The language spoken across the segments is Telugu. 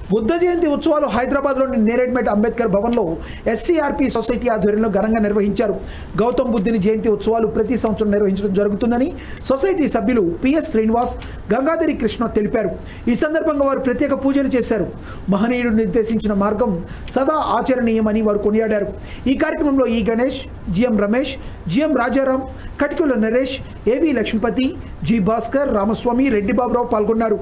బుద్ధ జయంతి ఉత్సవాలు హైదరాబాద్లోని నేరేడ్మెట్ అంబేద్కర్ భవన్లో ఎస్సీఆర్పి సొసైటీ ఆధ్వర్యంలో ఘనంగా నిర్వహించారు గౌతమ్ బుద్ధుని జయంతి ఉత్సవాలు ప్రతి సంవత్సరం నిర్వహించడం జరుగుతుందని సొసైటీ సభ్యులు పిఎస్ శ్రీనివాస్ గంగాధరి కృష్ణ తెలిపారు ఈ సందర్భంగా వారు ప్రత్యేక పూజలు చేశారు మహనీయుడు నిర్దేశించిన మార్గం సదా ఆచరణీయమని వారు కొనియాడారు ఈ కార్యక్రమంలో ఈ గణేష్ జిఎం రమేష్ జిఎం రాజారాం కటికుల నరేష్ ఏవి లక్ష్మీపతి జి భాస్కర్ రామస్వామి రెడ్డి బాబురావు పాల్గొన్నారు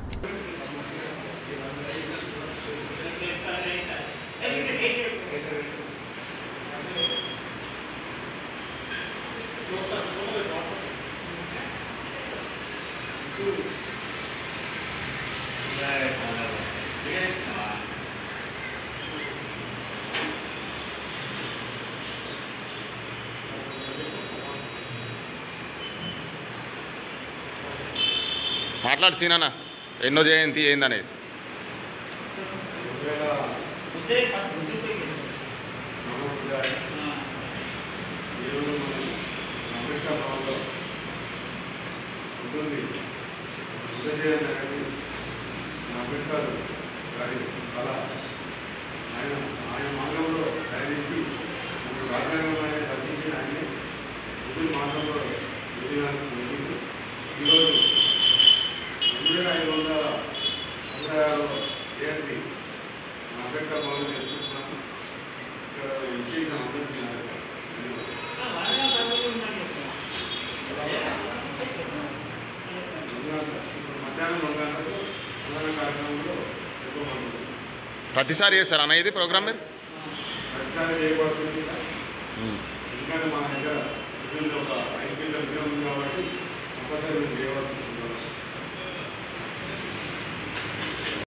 మాట్లాడు సీనన్న ఎన్నో జయంతి ఏందనేది అంబేద్కర్ గారి కళ ఆయన ఆయన మార్గంలో ప్రయాణించి మనకు రాజ్యాంగం రచించిన ఆయనే బుద్ధుని మార్గంలో ఎదిగినానికి జరిగింది ఈరోజు రెండు వేల ఐదు వందల తొంభై ఆరు జయంతి మన అంబేద్కర్ భవన్ జరుపుకుంటున్నాము ఇక్కడ ఇచ్చేసిన అందరికీ నా యొక్క ధన్యవాదాలు. ఇప్పుడు మధ్యాహ్నం రెండు గంటలకు అన్నదాన కార్యక్రమంలో ఎక్కువ మంది ఉన్నారు. ప్రతిసారి చేస్తారు అన్న ఇది ప్రోగ్రామ్ మీరు ప్రతిసారి చేయబడుతుంది కదా. ఎందుకంటే మా దగ్గర విభిన్న ఒక ఐదు కిలో విగ్రహం ఉంది కాబట్టి కంపల్సరీ మేము చేయవలసి